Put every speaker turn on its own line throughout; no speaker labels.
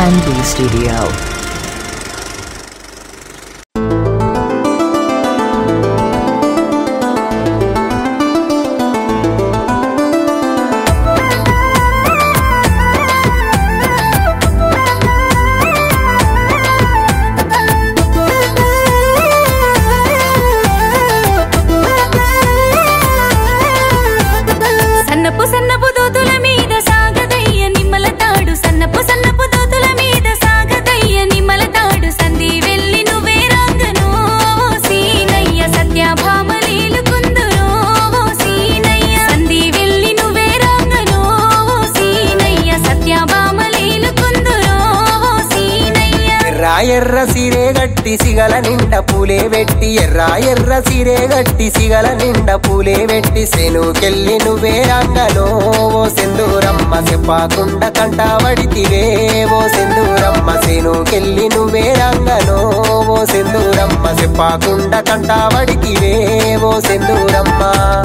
Sanvi Studio.
సన్నపు సన్నపు దోతుల మీద సాగదయ్య నిమ్మల తాడు సన్నపు సన్నపు దోతుల మీద సాగదయ్య నిమ్మల తాడు సంధి వెళ్ళి నువ్వే రాంగను ఓ సీనయ్య సత్యభామ కుందురో ఓ సీనయ్య సంధి వెళ్ళి నువ్వే రాంగను ఓ సీనయ్య సత్యభామ కుందురో ఓ సీనయ్య
ఎర్ర ఎర్ర సిరే గట్టి సిగల నిండ పూలే వెట్టి ఎర్ర ఎర్ర సిరే గట్టి సిగల నిండ పూలే వెట్టి సెనుకెళ్ళి నువ్వే రంగలో ఓ సెందూరమ్మ చెప్పకుండా కంట వడితివే ఓ సెందూరమ్మ సెనుకెళ్ళి నువ్వే రంగలో ఓ సెందూరమ్మ చెప్పకుండా కంట వడితివే ఓ సెందూరమ్మ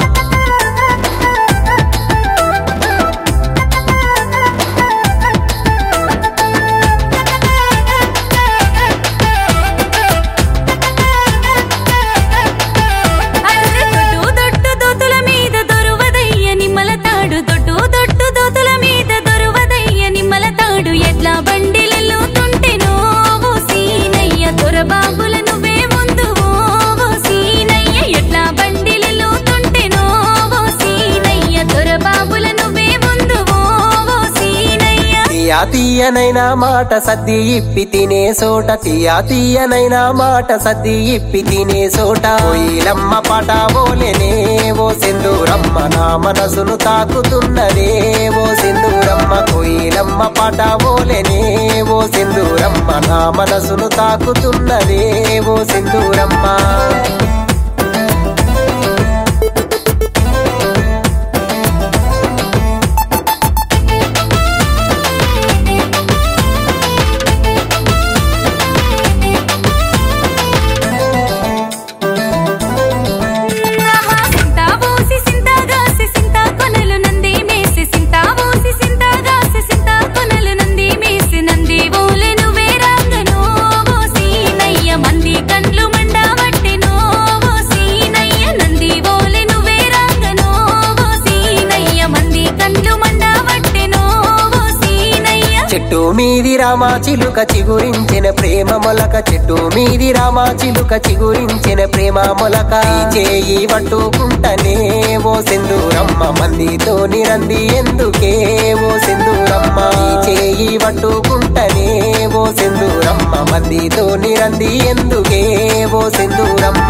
అర్రె దొడ్డు దొడ్డు దోతుల మీద దొరువదయ్య నిమ్మల తాడు దొడ్డు దొడ్డు దోతుల మీద దొరువదయ్య నిమ్మల తాడు ఎట్లా బండిలలో తుంటెనో ఓ సీనయ్య దొరబాబుల నువ్వే ముందు ఓ సీనయ్య ఎట్లా బండిలలో తుంటెనో ఓ సీనయ్య దొరబాబుల నువ్వే ముందు ఓ సీనయ్య
తీయా తీయనైనా మాట సద్ది ఇప్పి తినే సోట తీయా తీయనైనా మాట సద్ది ఇప్పి తినే సోట కోయిలమ్మ పాట ఓలేనే ఓ సింధూరమ్మ నా మనసును తాకుతున్నదే ఓ సింధూరమ్మ కోయిలమ్మ పాట ఓలేనే ఓ సింధూరమ్మ నా మనసును తాకుతున్నదే ఓ సింధూరమ్మ
సింతా బోసి సింతా గాసి సింతా కొనలు నంది మేసి సింతా బోసి సింతా గాసి సింతా కొనలు నంది మేసి నంది ఓలె నువ్వే రాంగను ఓ సీనయ్య మంది కండ్లు మండవట్టెను ఓ సీనయ్య నంది ఓలె నువ్వే రాంగను ఓ సీనయ్య మంది కండ్లు మండవట్టెను ఓ సీనయ్య
చెట్టు మీది రామా చిలుక చిగురించిన ప్రేమ మొలక చెట్టు మీది రామా చిలుక చిగురించిన ప్రేమ మొలక ఈ చేయి పట్టుకుంటనే ఓ సింధూరమ్మ మందితో నిరంది ఎందుకే ఓ సింధూరమ్మ ఈ చేయి పట్టుకుంటనే ఓ సింధూరమ్మ మందితో నిరంది ఎందుకే ఓ సింధూరమ్మ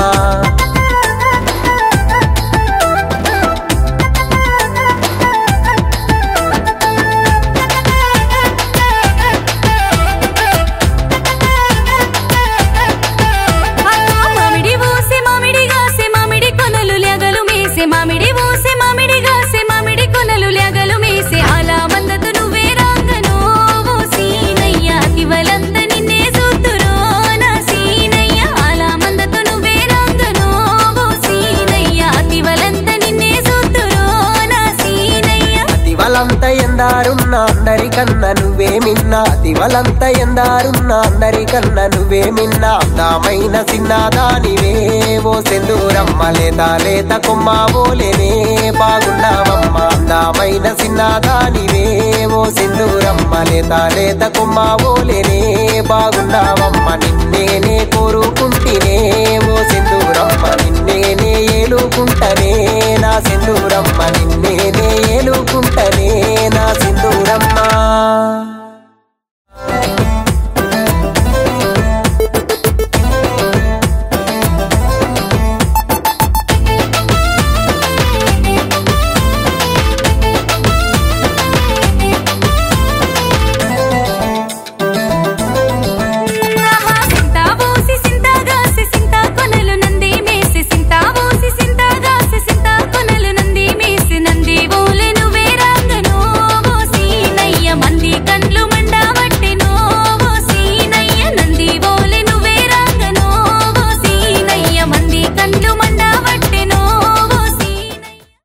మామిడి ఊసి మామిడి గాసే మామిడి కొనలు లెగలు మేసే మామిడి ఊసి మామిడి గాసే మామిడి కొనలు లెగలు మేసే అలా మందతు నువ్వే రాంగను ఓ సీనయ్య అతివలంత నిన్నే సూతురో నా సీనయ్య అలా మందతు నువ్వే రాంగను ఓ సీనయ్య అతివలంత నిన్నే సూతురో నా సీనయ్య
అతివలంత ఎందారున్న అందరికన్నా నువ్వే మిన్న అతివలంత ఎందారున్న అందరికన్నా నువ్వే మిన్న అందమైన చిన్నదానివే ఓ సెందూరమ్మ లేత లేత కొమ్మ ఓలేనే బాగున్నావమ్మ అందమైన చిన్నదానివే ఓ సెందూరమ్మ లేత లేత కొమ్మ ఓలేనే బాగున్నావమ్మ